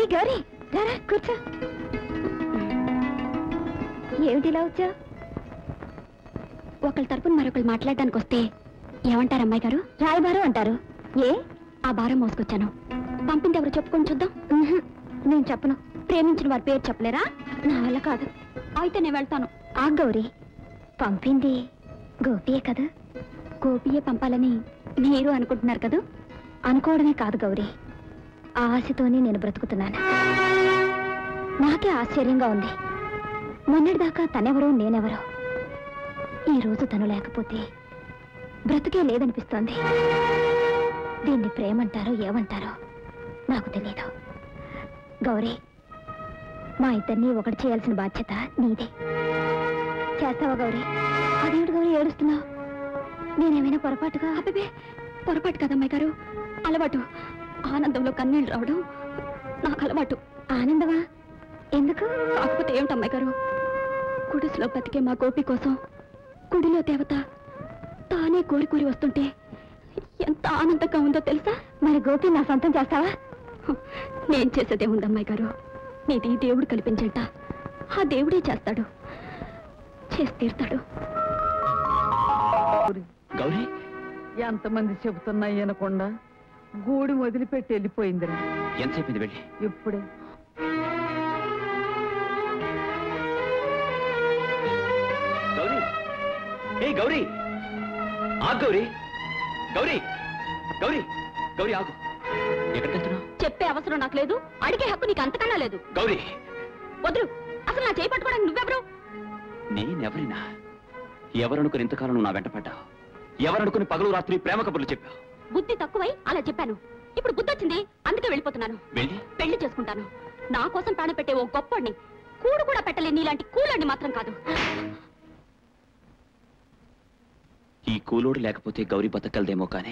గౌరీ రారా కూర్చో ఏమిటి ఇలా వచ్చా ఒకళ్ళ తరపున మరొకళ్ళు మాట్లాడడానికి వస్తే ఏమంటారు అమ్మాయి గారు రాయబారు అంటారు ఏ ఆ భారం మోసుకొచ్చాను పంపింది ఎవరు చెప్పుకొని చూద్దాం ఉహుం, నేను చెప్పను ప్రేమించిన వారి పేరు చెప్పలేరా నా వల్ల కాదు అయితే నేను వెళ్తాను ఆ గౌరీ పంపింది గోపియే కదా గోపియే పంపాలని మీరు అనుకుంటున్నారు కదా అనుకోవడమే కాదు గౌరీ ఆ ఆశతోనే నేను బ్రతుకుతున్నాను నాకే ఆశ్చర్యంగా ఉంది మొన్నటిదాకా తనెవరో నేనెవరో ఈ రోజు తను లేకపోతే బ్రతుకే లేదనిపిస్తోంది దీన్ని ప్రేమంటారో ఏమంటారో నాకు తెలియదు గౌరీ మా ఇద్దరిని ఒకటి చేయాల్సిన బాధ్యత నీదే చేస్తావా గౌరీ అదేమిటి గౌరీ ఏడుస్తున్నావు నేనేమైనా పొరపాటుగా అబ్బే పొరపాటు కదమ్మాయి గారు అలవాటు ఆనందంలో కన్నీళ్ళు రావడం నాకు అలవాటు ఆనందమా ఎందుకు కాకపోతే ఏమిటమ్మాయి గారు గుడిసెలో బతికే మా గోపి కోసం గుడిలో దేవత తానే కోరి కోరి వస్తుంటే ఎంత ఆనందంగా ఉందో తెలుసా మరి గోపి నా సొంతం చేస్తావా నేను చేసేదే ఉందమ్మాయి గారు నీది దేవుడు కల్పించట ఆ దేవుడే చేస్తాడు చేసి తీరుతాడు గౌరీ ఎంతమంది చెబుతున్నా వినకుండా గూడి వదిలిపెట్టి వెళ్ళిపోయిందిరా ఎంతసేపు ఇది వెళ్ళి ఇప్పుడే గౌరీ ఏ గౌరీ ఆగు గౌరీ గౌరీ గౌరీ గౌరీ ఆగు ఎక్కడికి వెళ్తున్నావు చెప్పే అవసరం నాకు లేదు అడిగే హక్కు నీకు అంతకన్నా లేదు గౌరీ వదులు అసలు నా చేయి పట్టుకోవడానికి నువ్వెవరు నేనెవరినా ఎవరనుకుని ఇంతకాలం నువ్వు నా వెంట పడ్డావు ఎవరనుకుని పగలు రాత్రి ప్రేమ కబుర్లు చెప్పావు బుద్ధి తక్కువై అలా చెప్పాను ఇప్పుడు బుద్ధి వచ్చింది అందుకే వెళ్ళిపోతున్నాను వెళ్ళి పెళ్లి చేసుకుంటాను నా కోసం ప్రాణం పెట్టే ఓ గొప్పడిని కూడు కూడా పెట్టలేని నీలాంటి కూలండి మాత్రం కాదు ఈ కూలోడు లేకపోతే గౌరీ బతకలదేమో కానీ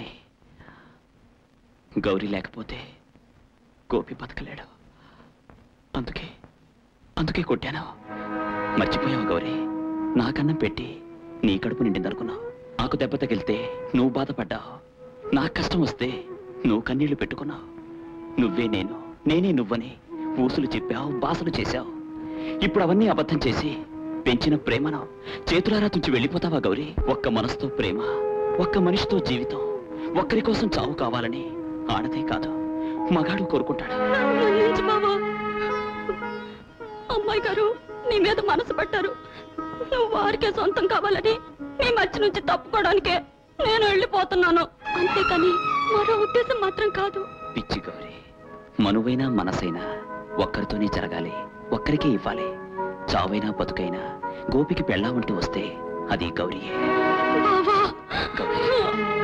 గౌరీ లేకపోతే గోపి బతకలేడు అందుకే అందుకే కొట్టాను మర్చిపోయావు గౌరీ నాకన్నం పెట్టి నీ కడుపు నిండిందనుకున్నావు నాకు దెబ్బ తగిలితే నువ్వు బాధపడ్డావు నా కష్టం వస్తే నువ్వు కన్నీళ్లు పెట్టుకున్నావు నువ్వే నేను నేనే నువ్వని ఊసులు చెప్పావు బాసలు చేశావు ఇప్పుడు అవన్నీ అబద్ధం చేసి పెంచిన ప్రేమను చేతులారా తుంచి వెళ్ళిపోతావా గౌరీ ఒక్క మనసుతో ప్రేమ ఒక్క మనిషితో జీవితం ఒక్కరి కోసం చావు కావాలని ఆడదే కాదు మగాడు కోరుకుంటాడు మన్నించు బావా. అమ్మాయి గారు నీ మీద మనసు పట్టారు నువ్వు వారికే సొంతం కావాలని మీ మధ్య నుంచి తప్పుకోవడానికే నేను వెళ్ళిపోతున్నాను అంతేకాని మరో ఉద్దేశం మాత్రం కాదు పిచ్చి గౌరీ మనువైనా మనసైనా ఒక్కరితోనే జరగాలి ఒక్కరికే ఇవ్వాలి చావైనా బతుకైనా గోపికి పెళ్ళామంటూ వస్తే అది గౌరీయే బావా గౌరీ